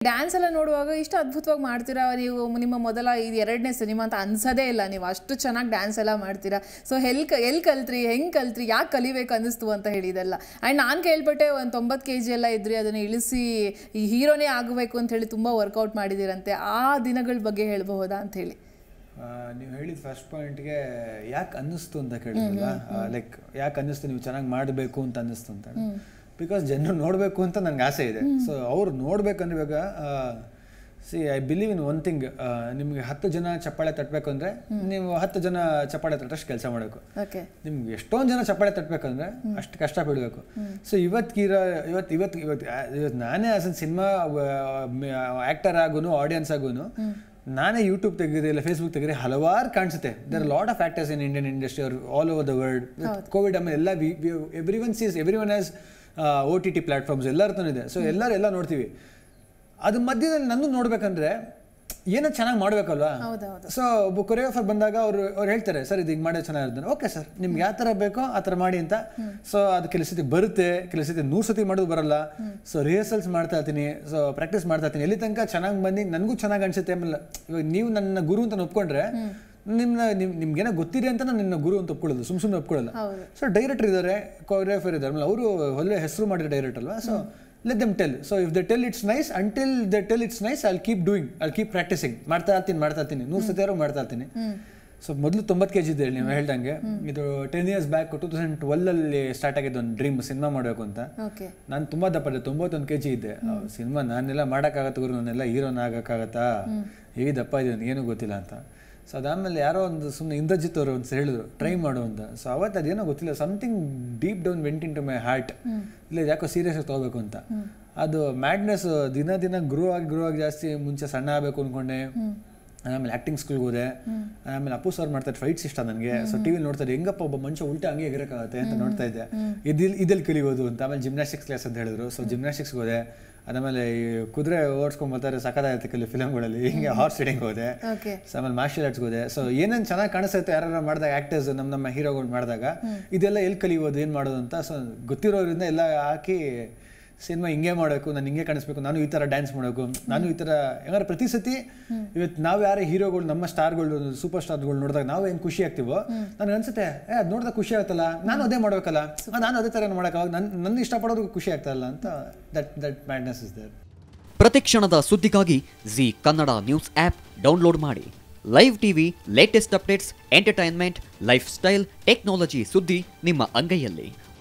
dance ಎಲ್ಲ ನೋಡುವಾಗ ಇಷ್ಟು ಅದ್ಭುತವಾಗಿ ಮಾಡ್ತೀರಾ ನೀವು ನಿಮ್ಮ ಮೊದಲ ಇದು ಎರಡನೇ ಸಿನಿಮಾ ಅಂತ ಅನ್ಸೋದೇ ಇಲ್ಲ ನೀವು ಅಷ್ಟು ಚೆನ್ನಾಗಿ ಡ್ಯಾನ್ಸ್ ಎಲ್ಲ ಮಾಡ್ತೀರಾ ಸೊ ಎಲ್ ಕ ಎಲ್ಲಿ ಕಲ್ತ್ರಿ ಹೆಂಗೆ ಕಲ್ತ್ರಿ ಯಾಕೆ ಕಲಿಬೇಕು ಅನ್ನಿಸ್ತು ಅಂತ ಹೇಳಿದೆಲ್ಲ ಆ್ಯಂಡ್ ನಾನು ಕೇಳ್ಪಟ್ಟೆ ಒಂದು ತೊಂಬತ್ತು ಕೆ ಜಿ ಎಲ್ಲ ಇದ್ರಿ ಅದನ್ನು ಇಳಿಸಿ ಈ ಹೀರೋನೇ ಆಗಬೇಕು ಅಂತ ಹೇಳಿ ತುಂಬ ವರ್ಕೌಟ್ ಮಾಡಿದ್ದೀರಂತೆ ಆ ದಿನಗಳ ಬಗ್ಗೆ ಹೇಳಬಹುದಾ ಅಂತ ಹೇಳಿ ನೀವು ಹೇಳಿದ ಫಸ್ಟ್ ಪಾಯಿಂಟ್ಗೆ ಯಾಕೆ ಅನ್ನಿಸ್ತು ಅಂತ ಕೇಳಿದ್ರಲ್ಲ ಲೈಕ್ ಯಾಕೆ ಅನ್ನಿಸ್ತು ನೀವು ಚೆನ್ನಾಗಿ ಮಾಡಬೇಕು ಅಂತ ಅನ್ನಿಸ್ತು ಅಂತ ಬಿಕಾಸ್ ಜನರು ನೋಡಬೇಕು ಅಂತ ನನಗೆ ಆಸೆ ಇದೆ ಸೊ ಅವ್ರು ನೋಡ್ಬೇಕಂದ್ರೆ ಇವಾಗ see I believe in one thing ನಿಮಗೆ ಹತ್ತು ಜನ ಚಪ್ಪಾಳೆ ತಟ್ಟಬೇಕು ಅಂದರೆ ನೀವು ಹತ್ತು ಜನ ಚಪ್ಪಾಳೆ ತಟ್ಟಷ್ಟು ಕೆಲಸ ಮಾಡಬೇಕು ಓಕೆ ನಿಮ್ಗೆ ಎಷ್ಟೊಂದು ಜನ ಚಪ್ಪಾಳೆ ತಟ್ಟಬೇಕಂದ್ರೆ ಅಷ್ಟು ಕಷ್ಟ ಬಿಡಬೇಕು ಸೊ ಇವತ್ತಿಗಿರೋ ಇವತ್ತು ಇವತ್ತು ಇವತ್ತು ಇವತ್ತು ನಾನೇ ಆಸ್ ಸಿನಿಮಾ ಆ್ಯಕ್ಟರ್ ಆಗೂ ಆಡಿಯನ್ಸ್ ಆಗೂ ನಾನೇ ಯೂಟ್ಯೂಬ್ ತೆಗೆದ್ರೆ ಇಲ್ಲ ಫೇಸ್ಬುಕ್ ತೆಗೆದ್ರೆ ಹಲವಾರು ಕಾಣಿಸುತ್ತೆ there lot of actors in Indian industry ಅವ್ರು all over the world Covid ಆಮೇಲೆ ಎಲ್ಲ everyone sees everyone has O T T platforms ಎಲ್ಲರ ಇದೆ ಸೊ ಎಲ್ಲರೂ ಎಲ್ಲ ನೋಡ್ತೀವಿ ಅದು ಮಧ್ಯದಲ್ಲಿ ನಂದು ನೋಡ್ಬೇಕಂದ್ರೆ ಏನೋ ಚೆನ್ನಾಗಿ ಮಾಡ್ಬೇಕಲ್ವಾ ಹೌದೌದು ಸೊ ಒಬ್ಬ ಕೊರಿಯೋಗ್ರಾಫರ್ ಬಂದಾಗ ಅವರು ಅವ್ರು ಹೇಳ್ತಾರೆ ಸರ್ ಇದು ಹಿಂಗೆ ಮಾಡೋದು ಚೆನ್ನಾಗಿರುತ್ತೆ ಓಕೆ ಸರ್ ನಿಮ್ಗೆ ಯಾವ ಥರ ಬೇಕೋ ಆ ಥರ ಮಾಡಿ ಅಂತ ಸೊ ಅದು ಕೆಲವು ಸತಿ ಬರುತ್ತೆ ಕೆಲವು ಸತಿ ನೂರು ಸತಿ ಮಾಡೋದು ಬರಲ್ಲ ಸೊ ರಿಹರ್ಸಲ್ಸ್ ಮಾಡ್ತಾ ಇರ್ತೀನಿ ಸೊ ಪ್ರಾಕ್ಟೀಸ್ ಮಾಡ್ತಾ ಇರ್ತೀನಿ ಎಲ್ಲಿ ತನಕ ಚೆನ್ನಾಗಿ ಬಂದು ನನಗೂ ಚೆನ್ನಾಗಿ ಅನ್ಸುತ್ತೆ ಆಮೇಲೆ ಇವಾಗ ನೀವು ನನ್ನ ಗುರು ಅಂತ ಒಪ್ಕೊಂಡ್ರೆ ನಿಮ್ಮನ್ನ ನಿಮ್ ನಿಮ್ಗೇನೋ ಗೊತ್ತಿದೆ ಅಂತ ನಾನು ನಿನ್ನ ಗುರು ಅಂತ ಒಪ್ಕೊಳ್ಳೋದು ಸುಮ್ ಸುಮ್ಮನೆ ಒಪ್ಕೊಳ್ಳಲ್ಲ ಹೌದು ಸೊ ಡೈರೆಕ್ಟರ್ ಇದ್ದಾರೆ ಕೊರಿಯೋಗ್ರಾಫರ್ ಇದ್ದಾರೆ ಆಮೇಲೆ ಅವರು ಒಳ್ಳೆ ಹೆಸರು ಮಾಡಿರೋ ಡೈರೆಕ್ಟ್ ಅಲ್ವಾ so let them tell so if the tell it's nice until the tell it's nice I'll keep doing I'll keep practicing ಮಾಡ್ತಾ ಇರ್ತೀನಿ ಮಾಡ್ತಾ ಇರ್ತೀನಿ ನೂರು ಸತಿ ಯಾರೋ ಮಾಡ್ತಾ ಇರ್ತೀನಿ ಸೊ ಮೊದಲು ತೊಂಬತ್ತು ಕೆ ಜಿ ಇದೆ ನೀವು ಹೇಳ್ದಂಗೆ ಇದು ten years back two thousand ಟ್ವೆಲ್ಲಲ್ಲಿ ಸ್ಟಾರ್ಟ್ ಆಗಿದ್ದು ಒಂದು ಡ್ರೀಮ್ ಸಿನಿಮಾ ಮಾಡಬೇಕು ಅಂತ ಓಕೆ ನಾನು ತುಂಬಾ ದಪ್ಪ ಇದ್ದೆ ತೊಂಬತ್ತೊಂದು ಕೆ ಜಿ ಇದ್ದೆ ಸಿನಿಮಾ ನಾನೆಲ್ಲ ಮಾಡೋಕ್ಕಾಗತ್ತ ಗುರು ನಾನೆಲ್ಲ ಹೀರೋನ ಆಗಕ್ಕಾಗತ್ತಾ ಹೇಗೆ ದಪ್ಪ ಇದೆ ನನಗೆ ಏನೂ ಗೊತ್ತಿಲ್ಲ ಅಂತ ಸೊ ಅದಾದಮೇಲೆ ಯಾರೋ ಒಂದು ಸುಮ್ಮನೆ ಇಂದ್ರಜಿತ್ ಅವರು ಒಂದು ಹೇಳಿದ್ರು ಟ್ರೈ ಮಾಡು ಅಂತ ಸೊ ಅವತ್ತು ಅದೇನೋ ಗೊತ್ತಿಲ್ಲ something deep down went into my heart ಇಲ್ಲ ಯಾಕೋ ಸೀರಿಯಸ್ ಆಗಿ ತೊಗೋಬೇಕು ಅಂತ ಅದು ಮ್ಯಾಡ್ನೆಸ್ ದಿನ ದಿನ ಗ್ರೋ ಆಗಿ ಗ್ರೋ ಆಗಿ ಜಾಸ್ತಿ ಮುಂಚೆ ಸಣ್ಣ ಆಗಬೇಕು ಅಂದ್ಕೊಂಡೆ ಆಮೇಲೆ ಆ್ಯಕ್ಟಿಂಗ್ ಸ್ಕೂಲ್ಗೆ ಹೋದೆ ಆಮೇಲೆ ಅಪ್ಪು ಸರ್ ಮಾಡ್ತಾರೆ ಫೈಟ್ಸ್ ಇಷ್ಟ ನನಗೆ ಸೊ ಟಿ ವಿಲಿ ನೋಡ್ತಾರೆ ಹೆಂಗಪ್ಪ ಒಬ್ಬ ಮನುಷ್ಯ ಉಲ್ಟಾ ಹಂಗೆ ಎಗರಕ್ಕಾಗತ್ತೆ ಅಂತ ನೋಡ್ತಾ ಇದ್ದೆ ಇದಿಲ್ ಇದಲ್ಲಿ ಕಲಿಬೋದು ಅಂತ ಆಮೇಲೆ ಜಿಮ್ನಾಸ್ಟಿಕ್ಸ್ ಕ್ಲಾಸ್ ಅಂತ ಹೇಳಿದ್ರು ಸೊ ಜಿಮ್ನಾಸ್ಟಿಕ್ಸ್ಗೆ ಹೋದೆ ಅದಾದಮೇಲೆ ಈ ಕುದುರೆ ಓಡಿಸ್ಕೊಂಡ್ ಬರ್ತಾರೆ ಸಖತ್ತಾಗಿರುತ್ತೆ ಕೆಲವು ಫಿಲಮ್ಗಳಲ್ಲಿ ಹಿಂಗೆ ಹಾರ್ಸ್ ರೈಡಿಂಗ್ ಹೋದೆ ಓಕೆ ಸೊ ಆಮೇಲೆ ಮಾರ್ಷಲ್ ಆರ್ಟ್ಸ್ಗೆ ಹೋದೆ ಸೊ ಏನೇನು ಚೆನ್ನಾಗಿ ಕಾಣಿಸುತ್ತೆ ಯಾರು ಮಾಡಿದಾಗ ಆ್ಯಕ್ಟರ್ಸ್ ನಮ್ಮ ನಮ್ಮ ಹೀರೋಗಳು ಮಾಡಿದಾಗ ಇದೆಲ್ಲ ಎಲ್ಲಿ ಕಲಿಯೋದು ಏನು ಮಾಡೋದು ಅಂತ ಸೊ ಗೊತ್ತಿರೋದ್ರಿಂದ ಎಲ್ಲ ಹಾಕಿ ಸಿನಿಮಾ ಹಿಂಗೆ ಮಾಡಬೇಕು ನಾನು ಹಿಂಗೆ ಕಾಣಿಸ್ಬೇಕು ನಾನು ಈ ಥರ ಡ್ಯಾನ್ಸ್ ಮಾಡಬೇಕು ನಾನು ಈ ಥರ ಯಾಕಂದ್ರೆ ಪ್ರತಿ ಸತಿ ಇವತ್ತು ನಾವು ಯಾರೇ ಹೀರೋಗಳು ನಮ್ಮ ಸ್ಟಾರ್ಗಳು ಸೂಪರ್ ಸ್ಟಾರ್ಗಳು ನೋಡಿದಾಗ ನಾವು ಏನು ಖುಷಿ ಆಗ್ತೀವೋ ನನಗೆ ಅನ್ಸುತ್ತೆ ಏ ಅದು ನೋಡಿದಾಗ ಖುಷಿ ಆಗುತ್ತಲ್ಲ ನಾನು ಅದೇ ಮಾಡ್ಬೇಕಲ್ಲ ಆ, ನಾನು ಅದೇ ಥರ ಮಾಡೋಕ್ಕಾಗ ನನ್ನ ನನ್ನ ಇಷ್ಟಪಡೋದು ಖುಷಿ ಆಗ್ತಾಯಿಲ್ಲ ಅಂತ that that madness is there ಪ್ರತಿಕ್ಷಣದ ಸುದ್ದಿಗಾಗಿ Zee Kannada news app download ಮಾಡಿ live TV latest updates entertainment lifestyle technology ಸುದ್ದಿ ನಿಮ್ಮ ಅಂಗೈಯಲ್ಲಿ